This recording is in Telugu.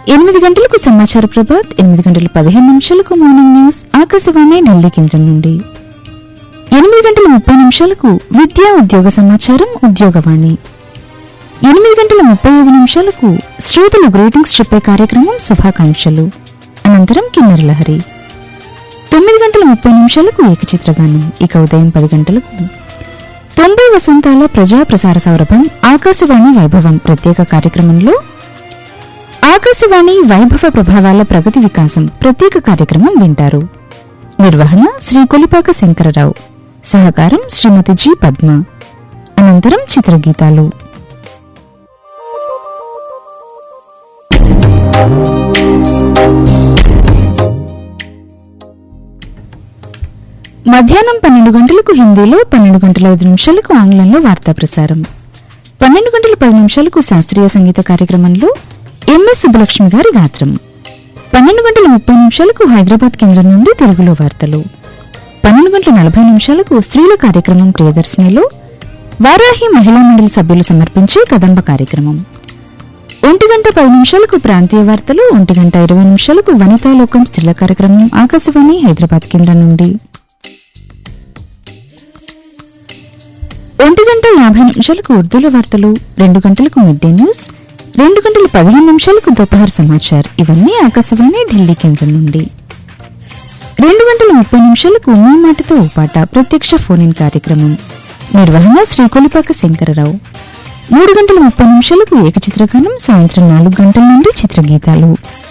ఎనిమిది గంటలకు సమాచార ప్రభాత్ ఎనిమిది గంటల పదిహేను నిమిషాలకు మార్నింగ్ న్యూస్ ఆకాశవాణి ఢిల్లీ కేంద్రం నుండి ఎనిమిది గంటల ముప్పై నిమిషాలకు విద్యా ఉద్యోగ సమాచారం ఉద్యోగవాణి ఎనిమిది గంటల ముప్పై ఐదు నిమిషాలకు శ్రోతలు గ్రీటింగ్స్ చెప్పే కార్యక్రమం శుభాకాంక్షలు అనంతరం కిన్నెర లహరి తొమ్మిది గంటల ముప్పై నిమిషాలకు ఏకచిత్రగానం ఇక ఉదయం పది గంటలకు తొంభై వసంతాల ప్రజా ప్రసార సౌరభం ఆకాశవాణి వైభవం ప్రత్యేక కార్యక్రమంలో ఆకాశవాణి వైభవ ప్రభావాల ప్రగతి వికాసం ప్రత్యేక కార్యక్రమం వింటారు నిర్వహణ శ్రీ కొలిపాక శంకరరావు సహకారం శ్రీమతి జి పద్మ అనంతరం చిత్రగీతాలు మధ్యాహ్నం పన్నెండు గంటలకు హిందీలో పన్నెండు గంటల ఐదు నిమిషాలకు ఆంగ్లంలో వార్తా ప్రసారం పన్నెండు గంటల పది నిమిషాలకు శాస్త్రీయ సంగీత కార్యక్రమంలో ఎంఎస్ సుబ్బలక్ష్మి గారి గాత్రం పన్నెండు గంటల ముప్పై నిమిషాలకు హైదరాబాద్ కేంద్రం నుండి తెలుగులో వార్తలు పన్నెండు గంటల నలభై నిమిషాలకు స్త్రీల కార్యక్రమం ప్రియదర్శినిలో వారాహి మహిళా మండలి సభ్యులు సమర్పించే కదంబ కార్యక్రమం ఒంటి గంట పది నిమిషాలకు ప్రాంతీయ వార్తలు ఒంటి గంట ఇరవై నిమిషాలకు వనితా లోకం స్త్రీల కార్యక్రమం ఆకాశవాణి హైదరాబాద్ కేంద్రం నుండి ఒంటి గంట యాభై నిమిషాలకు ఉర్దూల వార్తలు రెండు గంటలకు మిడ్ డే న్యూస్ రెండు గంటల పదిహేను నిమిషాలకు దోపహర్ సమాచార్ ఇవన్నీ ఆకాశవాణి ఢిల్లీ కేంద్రం నుండి రెండు గంటల ముప్పై నిమిషాలకు మీ మాటతో ఓ పాట ప్రత్యక్ష ఫోన్ ఇన్ కార్యక్రమం నిర్వహణ శ్రీకొలిపాక శంకరరావు మూడు గంటల ముప్పై నిమిషాలకు ఏకచిత్రగానం సాయంత్రం నాలుగు గంటల నుండి చిత్రగీతాలు